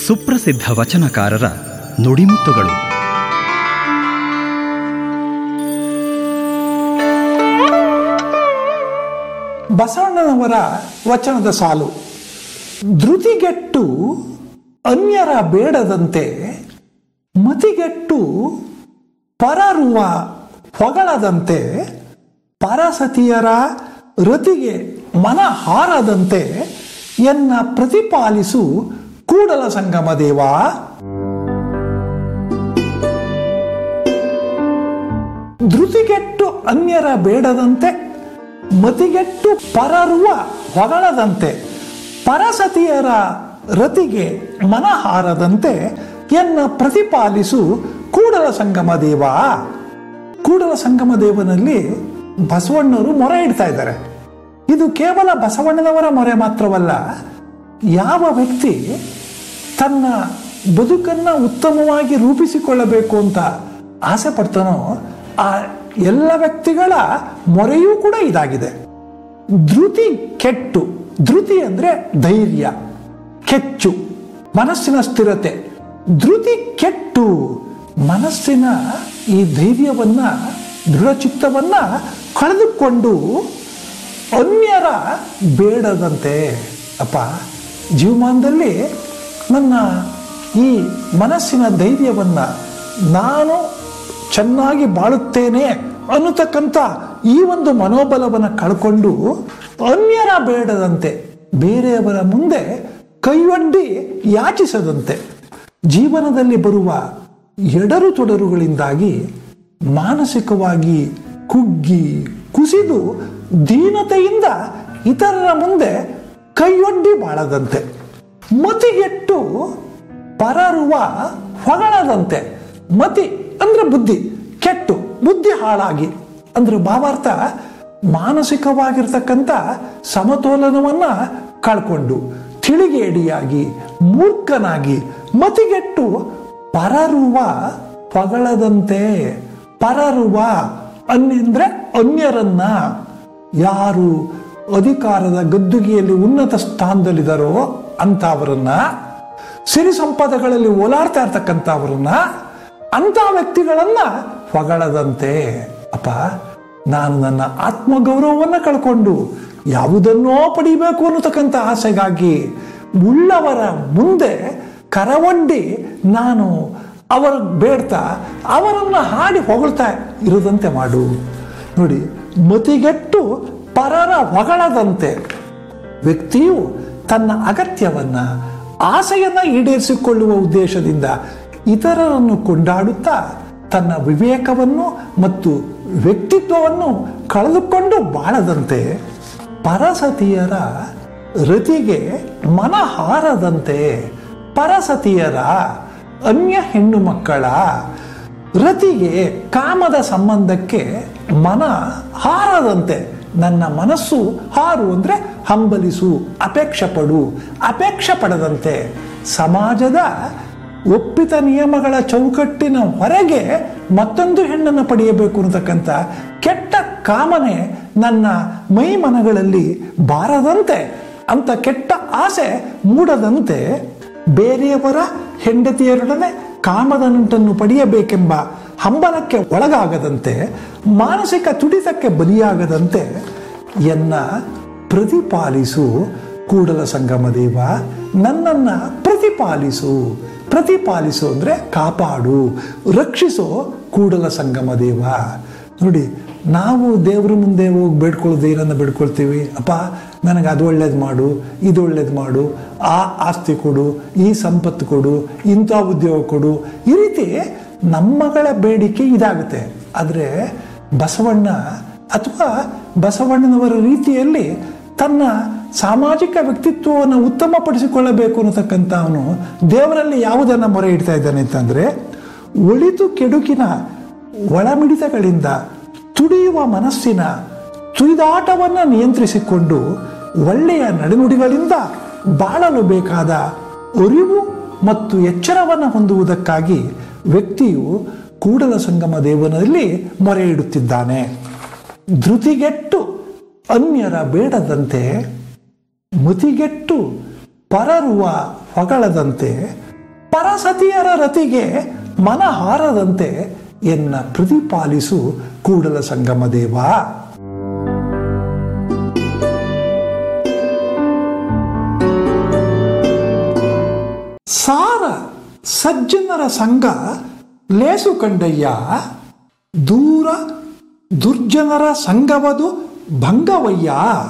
ಸುಪ್ರಸಿದ್ಧ ವಚನಕಾರರ ನುಡಿಮುತ್ತುಗಳು ಬಸವಣ್ಣನವರ ವಚನದ ಸಾಲು ಧೃತಿಗೆಟ್ಟು ಅನ್ಯರ ಬೇಡದಂತೆ ಮತಿಗೆಟ್ಟು ಪರರುವ ಹೊಗಳದಂತೆ ಪರಸತಿಯರ ರತಿಗೆ ಮನ ಹಾರದಂತೆ ಎನ್ನ ಪ್ರತಿಪಾಲಿಸು ಕೂಡಲ ಸಂಗಮ ದೇವ ಧೃತಿಗೆಟ್ಟು ಅನ್ಯರ ಬೇಡದಂತೆ ಮತಿಗೆಟ್ಟು ಪರರುವ ಹೊಗಳದಂತೆ ಪರಸತಿಯರ ರತಿಗೆ ಮನಹಾರದಂತೆ ಎನ್ನ ಪ್ರತಿಪಾಲಿಸು ಕೂಡಲ ಸಂಗಮ ದೇವ ಕೂಡಲ ಸಂಗಮ ದೇವನಲ್ಲಿ ಬಸವಣ್ಣವರು ಮೊರೆ ಇಡ್ತಾ ಇದ್ದಾರೆ ಇದು ಕೇವಲ ಬಸವಣ್ಣನವರ ಮೊರೆ ಮಾತ್ರವಲ್ಲ ಯಾವ ವ್ಯಕ್ತಿ ತನ್ನ ಬದುಕನ್ನ ಉತ್ತಮವಾಗಿ ರೂಪಿಸಿಕೊಳ್ಳಬೇಕು ಅಂತ ಆಸೆ ಪಡ್ತಾನೋ ಆ ಎಲ್ಲ ವ್ಯಕ್ತಿಗಳ ಮೊರೆಯೂ ಕೂಡ ಇದಾಗಿದೆ ಧೃತಿ ಕೆಟ್ಟು ಧೃತಿ ಅಂದ್ರೆ ಧೈರ್ಯ ಕೆಚ್ಚು ಮನಸ್ಸಿನ ಸ್ಥಿರತೆ ಧೃತಿ ಕೆಟ್ಟು ಮನಸ್ಸಿನ ಈ ಧೈರ್ಯವನ್ನ ದೃಢಚಿತ್ತವನ್ನ ಕಳೆದುಕೊಂಡು ಅನ್ಯರ ಬೇಡದಂತೆ ಅಪ್ಪ ಜೀವಮಾನದಲ್ಲಿ ನನ್ನ ಈ ಮನಸ್ಸಿನ ಧೈರ್ಯವನ್ನ ನಾನು ಚೆನ್ನಾಗಿ ಬಾಳುತ್ತೇನೆ ಅನ್ನತಕ್ಕಂಥ ಈ ಒಂದು ಮನೋಬಲವನ್ನು ಕಳ್ಕೊಂಡು ಅನ್ಯರ ಬೇಡದಂತೆ ಬೇರೆಯವರ ಮುಂದೆ ಕೈಯೊಡ್ಡಿ ಯಾಚಿಸದಂತೆ ಜೀವನದಲ್ಲಿ ಬರುವ ಎಡರು ತೊಡರುಗಳಿಂದಾಗಿ ಮಾನಸಿಕವಾಗಿ ಕುಗ್ಗಿ ಕುಸಿದು ದೀನತೆಯಿಂದ ಇತರರ ಮುಂದೆ ಕೈಯೊಡ್ಡಿ ಬಾಳದಂತೆ ಮತಿಗೆಟ್ಟು ಪರರುವ ಹೊಗಳದಂತೆ ಮತಿ ಅಂದ್ರೆ ಬುದ್ಧಿ ಕೆಟ್ಟು ಬುದ್ಧಿ ಹಾಳಾಗಿ ಅಂದ್ರೆ ಭಾವಾರ್ಥ ಮಾನಸಿಕವಾಗಿರ್ತಕ್ಕಂಥ ಸಮತೋಲನವನ್ನ ಕಳ್ಕೊಂಡು ತಿಳಿಗೇಡಿಯಾಗಿ ಮೂರ್ಖನಾಗಿ ಮತಿಗೆಟ್ಟು ಪರರುವ ಪಗಳದಂತೆ ಪರರುವ ಅನ್ನೆಂದ್ರೆ ಅನ್ಯರನ್ನ ಯಾರು ಅಧಿಕಾರದ ಗದ್ದುಗೆಯಲ್ಲಿ ಉನ್ನತ ಸ್ಥಾನದಲ್ಲಿದ್ದಾರೋ ಅಂತವರನ್ನ ಸಿರಿ ಸಂಪದಗಳಲ್ಲಿ ಓಲಾಡ್ತಾ ಇರ್ತಕ್ಕಂಥವ್ರನ್ನ ಅಂತ ವ್ಯಕ್ತಿಗಳನ್ನ ಹೊಗಳದಂತೆ ಅಪ್ಪ ನಾನು ನನ್ನ ಆತ್ಮಗೌರವವನ್ನು ಕಳ್ಕೊಂಡು ಯಾವುದನ್ನೋ ಪಡಿಬೇಕು ಅನ್ನತಕ್ಕಂಥ ಆಸೆಗಾಗಿ ಉಳ್ಳವರ ಮುಂದೆ ಕರವೊಡ್ಡಿ ನಾನು ಅವರ ಬೇಡ್ತಾ ಅವರನ್ನ ಹಾಡಿ ಹೊಗಳ್ತಾ ಇರದಂತೆ ಮಾಡು ನೋಡಿ ಮತಿಗೆಟ್ಟು ಪರರ ಹೊಗಳದಂತೆ ವ್ಯಕ್ತಿಯು ತನ್ನ ಅಗತ್ಯವನ್ನ ಆಸೆಯನ್ನ ಈಡೇರಿಸಿಕೊಳ್ಳುವ ಉದ್ದೇಶದಿಂದ ಇತರರನ್ನು ಕೊಂಡಾಡುತ್ತಾ ತನ್ನ ವಿವೇಕವನ್ನು ಮತ್ತು ವ್ಯಕ್ತಿತ್ವವನ್ನು ಕಳೆದುಕೊಂಡು ಬಾಳದಂತೆ ಪರಸತಿಯರ ರತಿಗೆ ಮನ ಹಾರದಂತೆ ಪರಸತಿಯರ ಅನ್ಯ ಹೆಣ್ಣು ಮಕ್ಕಳ ರತಿಗೆ ಕಾಮದ ಸಂಬಂಧಕ್ಕೆ ಮನ ಹಾರದಂತೆ ನನ್ನ ಮನಸ್ಸು ಹಾರು ಅಂದ್ರೆ ಹಂಬಲಿಸು ಅಪೇಕ್ಷೆ ಪಡು ಅಪೇಕ್ಷೆ ಪಡದಂತೆ ಸಮಾಜದ ಒಪ್ಪಿತ ನಿಯಮಗಳ ಚೌಕಟ್ಟಿನ ಹೊರಗೆ ಮತ್ತೊಂದು ಹೆಣ್ಣನ್ನು ಪಡೆಯಬೇಕು ಅನ್ನತಕ್ಕಂಥ ಕೆಟ್ಟ ಕಾಮನೆ ನನ್ನ ಮೈ ಮನಗಳಲ್ಲಿ ಬಾರದಂತೆ ಅಂತ ಕೆಟ್ಟ ಆಸೆ ಮೂಡದಂತೆ ಬೇರೆಯವರ ಹೆಂಡತಿಯರೊಡನೆ ಕಾಮದ ನಂಟನ್ನು ಪಡೆಯಬೇಕೆಂಬ ಹಂಬಲಕ್ಕೆ ಒಳಗಾಗದಂತೆ ಮಾನಸಿಕ ತುಡಿತಕ್ಕೆ ಬಲಿಯಾಗದಂತೆ ಎನ್ನ ಪ್ರತಿಪಾಲಿಸು ಕೂಡಲ ಸಂಗಮ ದೇವ ನನ್ನನ್ನ ಪ್ರತಿಪಾಲಿಸು ಪ್ರತಿಪಾಲಿಸು ಅಂದ್ರೆ ಕಾಪಾಡು ರಕ್ಷಿಸೋ ಕೂಡಲ ಸಂಗಮ ದೇವ ನೋಡಿ ನಾವು ದೇವ್ರ ಮುಂದೆ ಹೋಗಿ ಬೇಡ್ಕೊಳ್ಳೋದು ಏನನ್ನ ಬೇಡ್ಕೊಳ್ತೀವಿ ಅಪ್ಪ ನನಗೆ ಅದು ಒಳ್ಳೇದು ಮಾಡು ಇದು ಒಳ್ಳೇದು ಮಾಡು ಆ ಆಸ್ತಿ ಕೊಡು ಈ ಸಂಪತ್ತು ಕೊಡು ಇಂಥ ಉದ್ಯೋಗ ಕೊಡು ಈ ರೀತಿ ನಮ್ಮಗಳ ಬೇಡಿಕೆ ಇದಾಗುತ್ತೆ ಆದರೆ ಬಸವಣ್ಣ ಅಥವಾ ಬಸವಣ್ಣನವರ ರೀತಿಯಲ್ಲಿ ತನ್ನ ಸಾಮಾಜಿಕ ವ್ಯಕ್ತಿತ್ವವನ್ನು ಉತ್ತಮಪಡಿಸಿಕೊಳ್ಳಬೇಕು ಅನ್ನತಕ್ಕಂಥ ಅವನು ದೇವರಲ್ಲಿ ಯಾವುದನ್ನು ಮೊರೆ ಇಡ್ತಾ ಇದ್ದಾನೆ ಅಂತಂದ್ರೆ ಒಳಿತು ಕೆಡುಕಿನ ಒಳಮಿಡಿತಗಳಿಂದ ತುಡಿಯುವ ಮನಸ್ಸಿನ ತುಯ್ದಾಟವನ್ನು ನಿಯಂತ್ರಿಸಿಕೊಂಡು ಒಳ್ಳೆಯ ನಡೆನುಡಿಗಳಿಂದ ಬಾಳಲು ಬೇಕಾದ ಅರಿವು ಮತ್ತು ಎಚ್ಚರವನ್ನು ಹೊಂದುವುದಕ್ಕಾಗಿ ವ್ಯಕ್ತಿಯು ಕೂಡಲ ಸಂಗಮ ದೇವನಲ್ಲಿ ಮೊರೆ ಇಡುತ್ತಿದ್ದಾನೆ ಧೃತಿಗೆಟ್ಟು ಅನ್ಯರ ಬೇಡದಂತೆ ಮತಿಗೆಟ್ಟು ಪರರುವ ಹೊಗಳದಂತೆ ಪರಸತಿಯರ ರತಿಗೆ ಮನ ಹಾರದಂತೆ ಎನ್ನ ಪ್ರತಿಪಾಲಿಸು ಕೂಡಲ ಸಂಗಮ ದೇವ ಸಾರ ಸಜ್ಜನರ ಸಂಘ ಲೇಸು ಕಂಡಯ್ಯ ದೂರ ದುರ್ಜನರ ಸಂಘವದು ಭಂಗವಯ್ಯ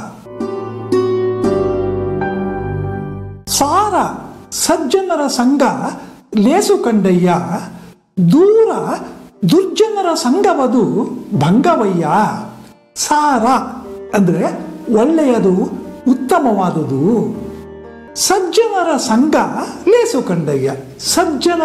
ಸಾರ ಸಜ್ಜನರ ಸಂಘ ಲೇಸು ಕಂಡಯ್ಯ ದೂರ ದುರ್ಜನರ ಸಂಘವದು ಭಂಗವಯ್ಯ ಸಾರ ಅಂದ್ರೆ ಒಳ್ಳೆಯದು ಉತ್ತಮವಾದುದು ಸಜ್ಜನರ ಸಂಘ ಲೇಸು ಕಂಡಯ್ಯ ಸಜ್ಜನ